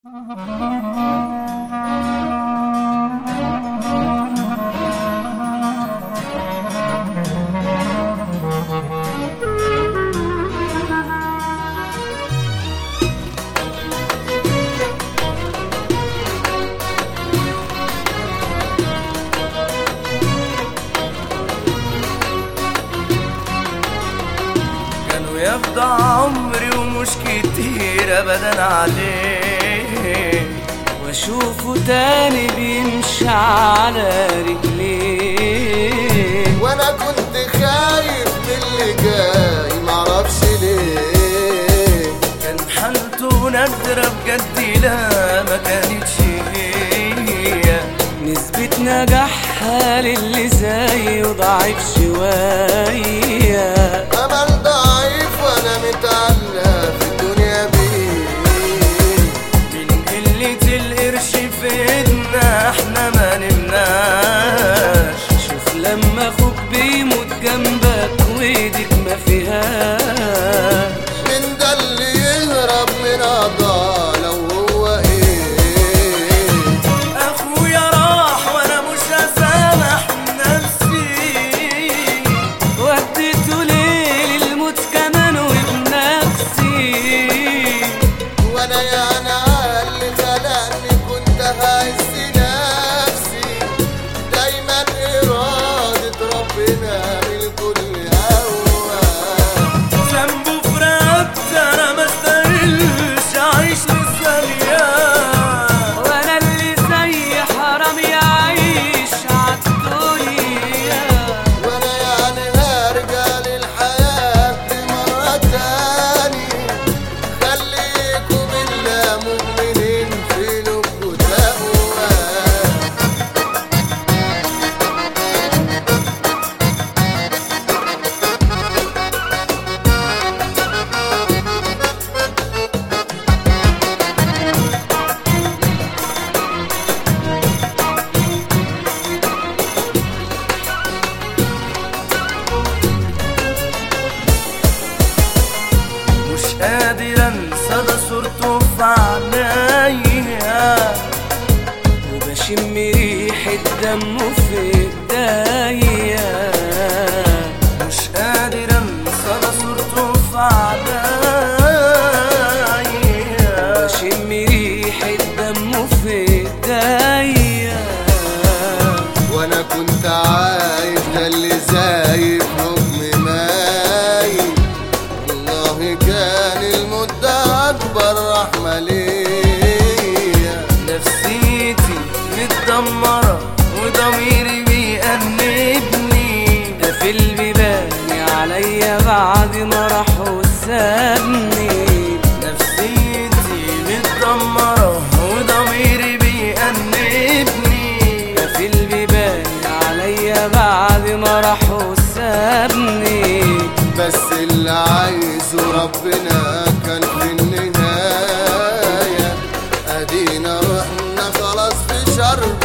كانوا يفضى عمري ومش كتير ابدا عليه واشوفه تاني بيمشي على رجليه وانا كنت خايف من اللي جاي معرفش ليه كان حالته نادرة بجد لا ما كانتش هي نسبة نجاحها للي زيه ضعيف شوية امل ضعيف وانا متعلق في الدنيا بيه من قلة القرش في ايدنا احنا ما نمناش شوف لما اخوك بيموت جنبك وايدك ما فيهاش من ده اللي يهرب من قضاء لو هو ايه اخويا راح وانا مش هسامح نفسي وديته ليه للموت كمان وبنفسي وانا يعني على اللي خلقني كنت هعز نفسي دايما ارادة ربنا بالكل هوا ذنبه في رقبتي انا ما استاهلش اعيش للثانية وانا اللي زي حرام يعيش عالدنيا وانا يعني هرجع للحياة مرة تاني خليكم بالله مؤمنين في لبكوا تقوى مش قادر انسى ده صورته في عينيا وبشم ريحة دمه في ايديا مش قادر انسى ده صورته في عينيا بشم ريحة دمه في ايديا وانا كنت عايز ده اللي زايد حكم مايل والله كان المدة اكبر رحمة ليا نفسيتي متدمرة وضميري بيأنبني ده في البيبان عليا بعد ما راح وسابني نفسيتي متدمرة وضميري بيأنبني ده في البيبان عليا بعد ما راح وسابني بس اللي عايزه ربنا كان في النهاية ادينا رحنا خلاص في شر